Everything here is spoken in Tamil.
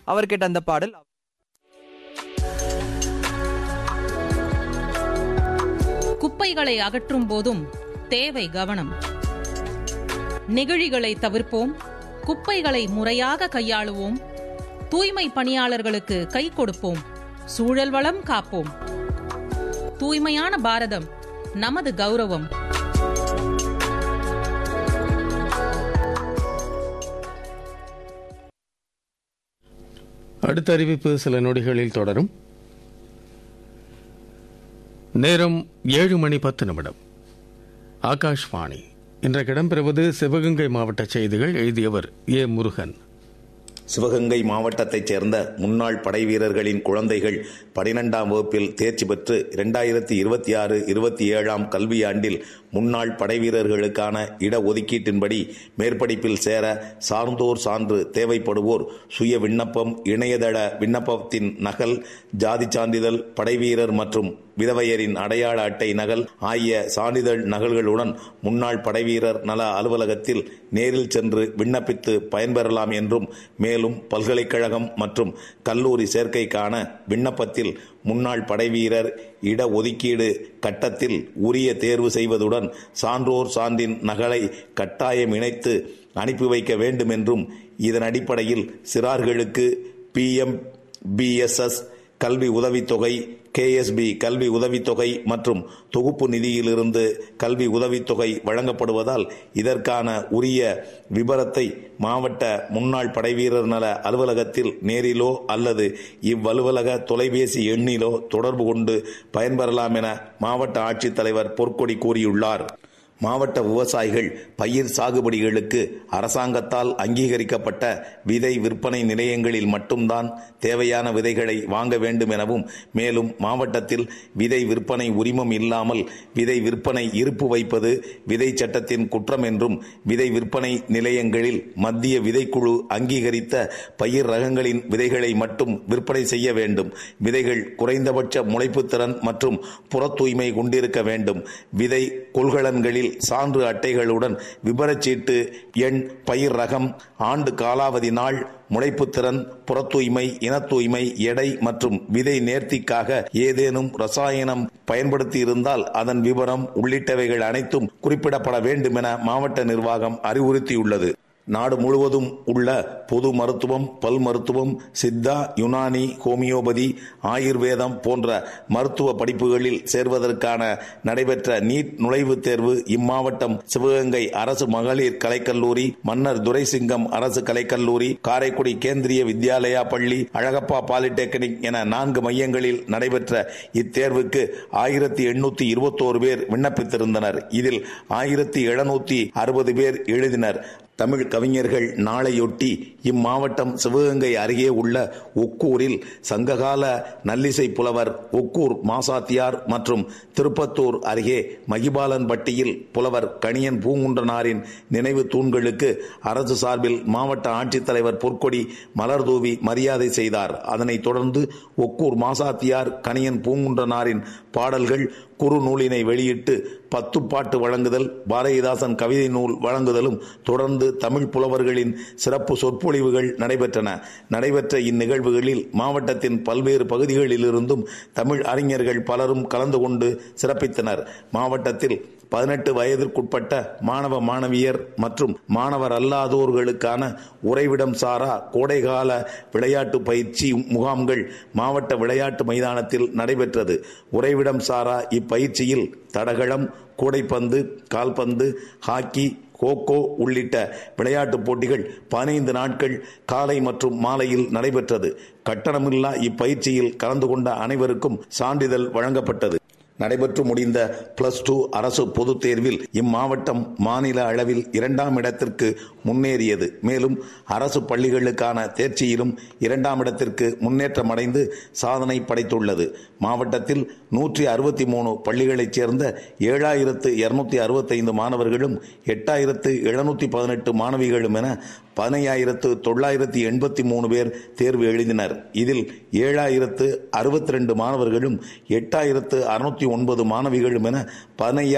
அவர் கேட்ட அந்த பாடல் குப்பைகளை அகற்றும் போதும் தேவை கவனம் நெகிழிகளை தவிர்ப்போம் குப்பைகளை முறையாக கையாளுவோம் தூய்மை பணியாளர்களுக்கு கை கொடுப்போம் சூழல் வளம் காப்போம் தூய்மையான பாரதம் நமது கௌரவம் அடுத்த அறிவிப்பு சில நொடிகளில் தொடரும் நேரம் ஏழு மணி பத்து நிமிடம் ஆகாஷ்வாணி இன்றைக்கு இடம்பெறுவது சிவகங்கை மாவட்ட செய்திகள் எழுதியவர் ஏ முருகன் சிவகங்கை மாவட்டத்தைச் சேர்ந்த முன்னாள் படை வீரர்களின் குழந்தைகள் பனிரெண்டாம் வகுப்பில் தேர்ச்சி பெற்று இரண்டாயிரத்தி இருபத்தி ஆறு இருபத்தி ஏழாம் கல்வியாண்டில் முன்னாள் படை வீரர்களுக்கான இடஒதுக்கீட்டின்படி மேற்படிப்பில் சேர சார்ந்தோர் சான்று தேவைப்படுவோர் சுய விண்ணப்பம் இணையதள விண்ணப்பத்தின் நகல் ஜாதி சான்றிதழ் படைவீரர் மற்றும் விதவையரின் அடையாள அட்டை நகல் ஆகிய சான்றிதழ் நகல்களுடன் முன்னாள் படைவீரர் நல அலுவலகத்தில் நேரில் சென்று விண்ணப்பித்து பயன்பெறலாம் என்றும் மேலும் பல்கலைக்கழகம் மற்றும் கல்லூரி சேர்க்கைக்கான விண்ணப்பத்தில் முன்னாள் படைவீரர் இட ஒதுக்கீடு கட்டத்தில் உரிய தேர்வு செய்வதுடன் சான்றோர் சான்றின் நகலை கட்டாயம் இணைத்து அனுப்பி வைக்க வேண்டும் என்றும் இதன் அடிப்படையில் சிறார்களுக்கு பிஎம் பிஎஸ்எஸ் கல்வி உதவித்தொகை கேஎஸ்பி கல்வி உதவித்தொகை மற்றும் தொகுப்பு நிதியிலிருந்து கல்வி உதவித்தொகை வழங்கப்படுவதால் இதற்கான உரிய விபரத்தை மாவட்ட முன்னாள் படைவீரர் நல அலுவலகத்தில் நேரிலோ அல்லது இவ்வலுவலக தொலைபேசி எண்ணிலோ தொடர்பு கொண்டு பயன்பெறலாம் என மாவட்ட ஆட்சித்தலைவர் பொற்கொடி கூறியுள்ளார் மாவட்ட விவசாயிகள் பயிர் சாகுபடிகளுக்கு அரசாங்கத்தால் அங்கீகரிக்கப்பட்ட விதை விற்பனை நிலையங்களில் மட்டும்தான் தேவையான விதைகளை வாங்க வேண்டும் எனவும் மேலும் மாவட்டத்தில் விதை விற்பனை உரிமம் இல்லாமல் விதை விற்பனை இருப்பு வைப்பது விதை சட்டத்தின் குற்றம் என்றும் விதை விற்பனை நிலையங்களில் மத்திய விதைக்குழு அங்கீகரித்த பயிர் ரகங்களின் விதைகளை மட்டும் விற்பனை செய்ய வேண்டும் விதைகள் குறைந்தபட்ச முளைப்புத்திறன் மற்றும் புற தூய்மை கொண்டிருக்க வேண்டும் விதை கொள்கலன்களில் சான்று அட்டைகளுடன் விபரச்சீட்டு எண் பயிர் ரகம் ஆண்டு காலாவதி நாள் முளைப்புத்திறன் புறத்தூய்மை இனத்தூய்மை எடை மற்றும் விதை நேர்த்திக்காக ஏதேனும் ரசாயனம் பயன்படுத்தி இருந்தால் அதன் விவரம் உள்ளிட்டவைகள் அனைத்தும் குறிப்பிடப்பட வேண்டும் என மாவட்ட நிர்வாகம் அறிவுறுத்தியுள்ளது நாடு முழுவதும் உள்ள பொது மருத்துவம் பல் மருத்துவம் சித்தா யுனானி ஹோமியோபதி ஆயுர்வேதம் போன்ற மருத்துவ படிப்புகளில் சேர்வதற்கான நடைபெற்ற நீட் நுழைவுத் தேர்வு இம்மாவட்டம் சிவகங்கை அரசு மகளிர் கலைக்கல்லூரி மன்னர் துரைசிங்கம் அரசு கலைக்கல்லூரி காரைக்குடி கேந்திரிய வித்யாலயா பள்ளி அழகப்பா பாலிடெக்னிக் என நான்கு மையங்களில் நடைபெற்ற இத்தேர்வுக்கு ஆயிரத்தி எண்ணூத்தி இருபத்தோரு பேர் விண்ணப்பித்திருந்தனர் இதில் ஆயிரத்தி எழுநூத்தி அறுபது பேர் எழுதினர் தமிழ் கவிஞர்கள் நாளையொட்டி இம்மாவட்டம் சிவகங்கை அருகே உள்ள ஒக்கூரில் சங்ககால நல்லிசை புலவர் ஒக்கூர் மாசாத்தியார் மற்றும் திருப்பத்தூர் அருகே மகிபாலன்பட்டியில் புலவர் கணியன் பூங்குன்றனாரின் நினைவு தூண்களுக்கு அரசு சார்பில் மாவட்ட ஆட்சித்தலைவர் பொற்கொடி மலர்தூவி மரியாதை செய்தார் அதனைத் தொடர்ந்து ஒக்கூர் மாசாத்தியார் கணியன் பூங்குன்றனாரின் பாடல்கள் குறு நூலினை வெளியிட்டு பத்து பாட்டு வழங்குதல் பாரதிதாசன் கவிதை நூல் வழங்குதலும் தொடர்ந்து தமிழ் புலவர்களின் சிறப்பு சொற்பொழிவுகள் நடைபெற்றன நடைபெற்ற இந்நிகழ்வுகளில் மாவட்டத்தின் பல்வேறு பகுதிகளிலிருந்தும் தமிழ் அறிஞர்கள் பலரும் கலந்து கொண்டு சிறப்பித்தனர் மாவட்டத்தில் பதினெட்டு வயதிற்குட்பட்ட மாணவ மாணவியர் மற்றும் மாணவர் அல்லாதோர்களுக்கான உறைவிடம் சாரா கோடைகால விளையாட்டு பயிற்சி முகாம்கள் மாவட்ட விளையாட்டு மைதானத்தில் நடைபெற்றது உறைவிடம் சாரா இப்பயிற்சியில் தடகளம் கூடைப்பந்து கால்பந்து ஹாக்கி கோகோ உள்ளிட்ட விளையாட்டுப் போட்டிகள் பதினைந்து நாட்கள் காலை மற்றும் மாலையில் நடைபெற்றது கட்டணமில்லா இப்பயிற்சியில் கலந்து கொண்ட அனைவருக்கும் சான்றிதழ் வழங்கப்பட்டது நடைபெற்று முடிந்த பிளஸ் டூ அரசு பொதுத் தேர்வில் இம்மாவட்டம் மாநில அளவில் இரண்டாம் இடத்திற்கு முன்னேறியது மேலும் அரசு பள்ளிகளுக்கான தேர்ச்சியிலும் இரண்டாம் இடத்திற்கு முன்னேற்றம் அடைந்து சாதனை படைத்துள்ளது மாவட்டத்தில் நூற்றி அறுபத்தி மூணு பள்ளிகளைச் சேர்ந்த ஏழாயிரத்து இருநூத்தி அறுபத்தைந்து மாணவர்களும் எட்டாயிரத்து எழுநூத்தி பதினெட்டு மாணவிகளும் என பதினையாயிரத்து தொள்ளாயிரத்தி எண்பத்தி மூணு பேர் தேர்வு எழுதினர் இதில் ஏழாயிரத்து அறுபத்தி ரெண்டு மாணவர்களும் எட்டாயிரத்து அறுநூத்தி ஒன்பது மாணவிகளும் என பதினையா